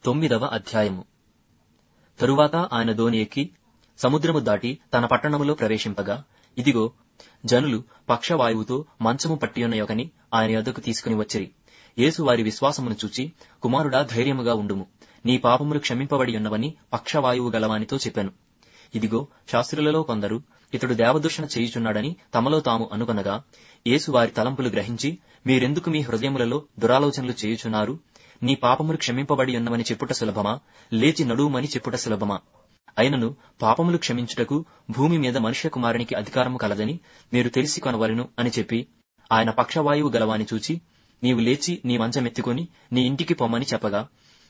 తొమ్మిదవ అధ్యాయము తరువాత ఆయన దోణి ఎక్కి సముద్రము దాటి తన పట్టణములో ప్రవేశింపగా ఇదిగో జనులు పక్షవాయువుతో మంచము పట్టియున్న యొకని ఆయన యొద్దకు తీసుకుని వచ్చిరి యేసు వారి విశ్వాసమును చూచి కుమారుడా ధైర్యముగా ఉండుము నీ పాపములు క్షమింపబడి ఉన్నవని పక్షవాయువు గలవానితో చెప్పాను ఇదిగో శాస్త్రులలో కొందరు ఇతడు దేవదూషణ చేయుచున్నాడని తమలో తాము అనుకొనగా యేసు వారి తలంపులు గ్రహించి మీరెందుకు మీ హృదయములలో దురాలోచనలు చేయుచున్నారు నీ పాపములు క్షమింపబడి ఉన్నవని చెప్పుట సులభమా లేచి నడువుమని చెప్పుట సులభమా అయినను పాపములు క్షమించుటకు భూమి మీద మనుష్య కుమారునికి అధికారము కలదని మీరు తెలిసి కొనవలెను అని చెప్పి ఆయన పక్షవాయువు గలవాని చూచి నీవు లేచి నీ మంచమెత్తుకొని నీ ఇంటికి పొమ్మని చెప్పగా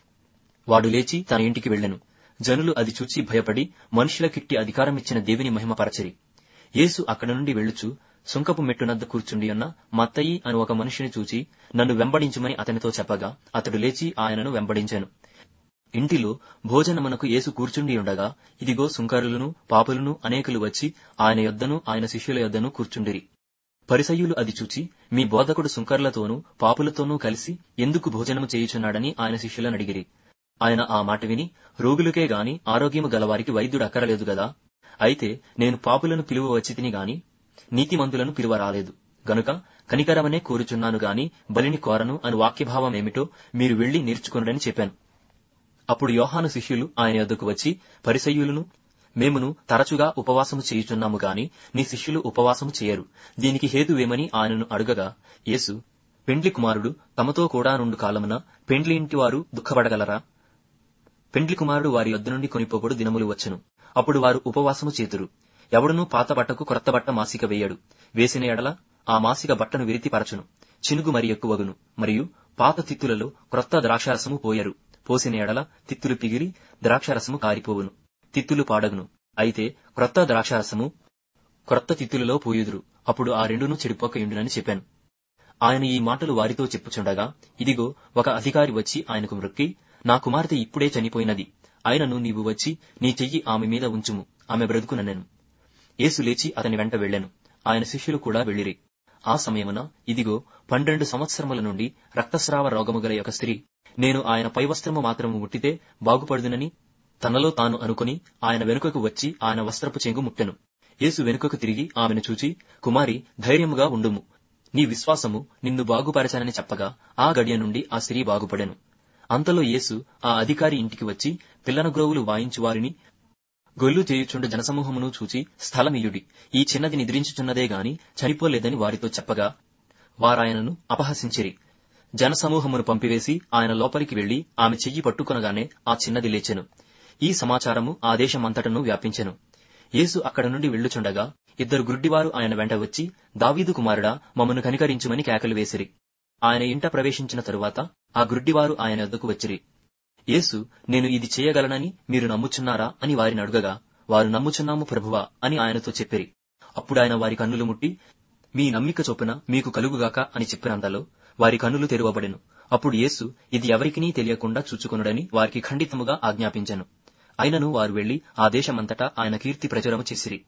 వాడు లేచి తన ఇంటికి వెళ్ళెను జనులు అది చూచి భయపడి మనుషులకిట్టి అధికారమిచ్చిన దేవుని మహిమపరచిరి యేసు అక్కడ నుండి వెళ్ళుచు సుంకపు మెట్టునద్ద కూర్చుండి ఉన్న మత్తయి అని ఒక మనిషిని చూచి నన్ను వెంబడించుమని అతనితో చెప్పగా అతడు లేచి ఆయనను వెంబడించాను ఇంటిలో భోజనమునకు యేసు కూర్చుండి ఉండగా ఇదిగో సుంకరులను పాపులను అనేకులు వచ్చి ఆయన యొద్దను ఆయన శిష్యుల యొద్దను కూర్చుండిరి పరిసయ్యులు అది చూచి మీ బోధకుడు సుంకర్లతోనూ పాపులతోనూ కలిసి ఎందుకు భోజనము చేయుచున్నాడని ఆయన శిష్యులను అడిగిరి ఆయన ఆ మాట విని రోగులకే గాని ఆరోగ్యము గలవారికి వైద్యుడు అక్కరలేదు గదా అయితే నేను పాపులను పిలువ వచ్చితిని గాని నీతిమంతులను పిలువ రాలేదు గనుక కనికరమనే కోరుచున్నాను గాని బలిని కోరను అని వాక్యభావం ఏమిటో మీరు వెళ్లి నేర్చుకునడని చెప్పాను అప్పుడు యోహాను శిష్యులు ఆయన యొద్దకు వచ్చి పరిసయ్యులను మేమును తరచుగా ఉపవాసము చేయుచున్నాము గాని నీ శిష్యులు ఉపవాసము చేయరు దీనికి హేతువేమని ఆయనను అడుగగా యేసు పెండ్లి కుమారుడు తమతో కూడా నుండు కాలమున పెండ్లి ఇంటి వారు దుఃఖపడగలరా పెండ్లి కుమారుడు వారి యొద్ద నుండి కొనిపోబడు దినములు వచ్చును అప్పుడు వారు ఉపవాసము చేతురు ఎవడునూ పాత బట్టకు క్రొత్త బట్ట మాసిక వేయడు వేసిన ఎడల ఆ మాసిక బట్టను విరితి పరచును చినుగు మరి ఎక్కువగును మరియు పాత తిత్తులలో క్రొత్త ద్రాక్షారసము పోయరు పోసిన ఎడల తిత్తులు పిగిలి ద్రాక్షారసము కారిపోవును తిత్తులు పాడగును అయితే క్రొత్త ద్రాక్షారసము క్రొత్త తిత్తులలో పోయుదురు అప్పుడు ఆ రెండును చెడిపోక ఇండునని చెప్పాను ఆయన ఈ మాటలు వారితో చెప్పుచుండగా ఇదిగో ఒక అధికారి వచ్చి ఆయనకు మ్రొక్కి నా కుమార్తె ఇప్పుడే చనిపోయినది ఆయనను నీవు వచ్చి నీ చెయ్యి ఆమె మీద ఉంచుము ఆమె బ్రతుకుననెను యేసు లేచి అతని వెంట వెళ్ళెను ఆయన శిష్యులు కూడా వెళ్ళిరి ఆ సమయమున ఇదిగో పన్నెండు సంవత్సరముల నుండి రక్తస్రావ రోగము గల ఒక స్త్రీ నేను ఆయన పైవస్త్రము మాత్రము ముట్టితే బాగుపడుదునని తనలో తాను అనుకుని ఆయన వెనుకకు వచ్చి ఆయన వస్త్రపు చెంగు ముట్టెను యేసు వెనుకకు తిరిగి ఆమెను చూచి కుమారి ధైర్యముగా ఉండుము నీ విశ్వాసము నిన్ను బాగుపరచనని చెప్పగా ఆ గడియ నుండి ఆ స్త్రీ బాగుపడెను అంతలో యేసు ఆ అధికారి ఇంటికి వచ్చి పిల్లన గ్రోవులు వాయించు వారిని గొల్లు చేయుచుండు జనసమూహమును చూచి స్థలమియుడి ఈ చిన్నది నిద్రించుచున్నదే గాని చనిపోలేదని వారితో చెప్పగా వారాయనను అపహసించిరి జనసమూహమును పంపివేసి ఆయన లోపలికి వెళ్లి ఆమె చెయ్యి పట్టుకొనగానే ఆ చిన్నది లేచెను ఈ సమాచారము ఆ దేశమంతటను వ్యాపించెను యేసు అక్కడ నుండి వెళ్ళుచుండగా ఇద్దరు గుడ్డివారు ఆయన వెంట వచ్చి దావీదు కుమారుడా మమ్మను కనికరించుమని కేకలు వేసిరి ఆయన ఇంట ప్రవేశించిన తరువాత ఆ గుడ్డివారు ఆయన వద్దకు వచ్చిరి యేసు నేను ఇది చేయగలనని మీరు నమ్ముచున్నారా అని వారిని అడుగగా వారు నమ్ముచున్నాము ప్రభువా అని ఆయనతో చెప్పిరి అప్పుడు ఆయన వారి కన్నులు ముట్టి మీ నమ్మిక చొప్పున మీకు కలుగుగాక అని చెప్పినంతలో వారి కన్నులు తెరువబడెను అప్పుడు యేసు ఇది ఎవరికినీ తెలియకుండా చూచుకొనుడని వారికి ఖండితముగా ఆజ్ఞాపించెను అయినను వారు వెళ్లి ఆ దేశమంతటా ఆయన కీర్తి ప్రచురము చేసిరి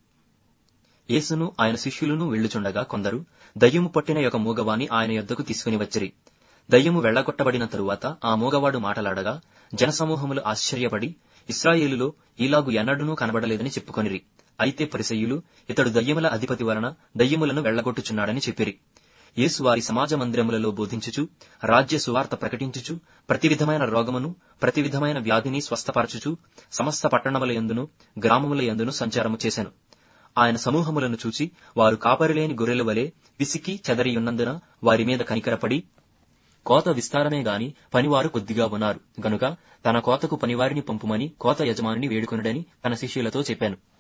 యేసును ఆయన శిష్యులను వెళ్ళుచుండగా కొందరు దయ్యము పట్టిన యొక్క మూగవాని ఆయన యొద్దకు తీసుకుని వచ్చిరి దయ్యము వెళ్లగొట్టబడిన తరువాత ఆ మూగవాడు మాటలాడగా జనసమూహములు ఆశ్చర్యపడి ఇస్రాయేలులో ఈలాగు ఎన్నడూనూ కనబడలేదని చెప్పుకొనిరి అయితే పరిసయ్యులు ఇతడు దయ్యముల అధిపతి వలన దయ్యములను వెళ్లగొట్టుచున్నాడని చెప్పిరి యేసు వారి సమాజ మందిరములలో బోధించుచు రాజ్య సువార్త ప్రకటించుచు ప్రతి విధమైన రోగమును ప్రతి విధమైన వ్యాధిని స్వస్థపరచుచు సమస్త పట్టణముల యందును గ్రామముల యందును సంచారము చేశాను ఆయన సమూహములను చూచి వారు కాపరిలేని గొర్రెల వలె విసికి చెదరియున్నందున వారి మీద కనికరపడి కోత విస్తారమే గాని పనివారు కొద్దిగా ఉన్నారు గనుక తన కోతకు పనివారిని పంపుమని కోత యజమానిని వేడుకొనుడని తన శిష్యులతో చెప్పాను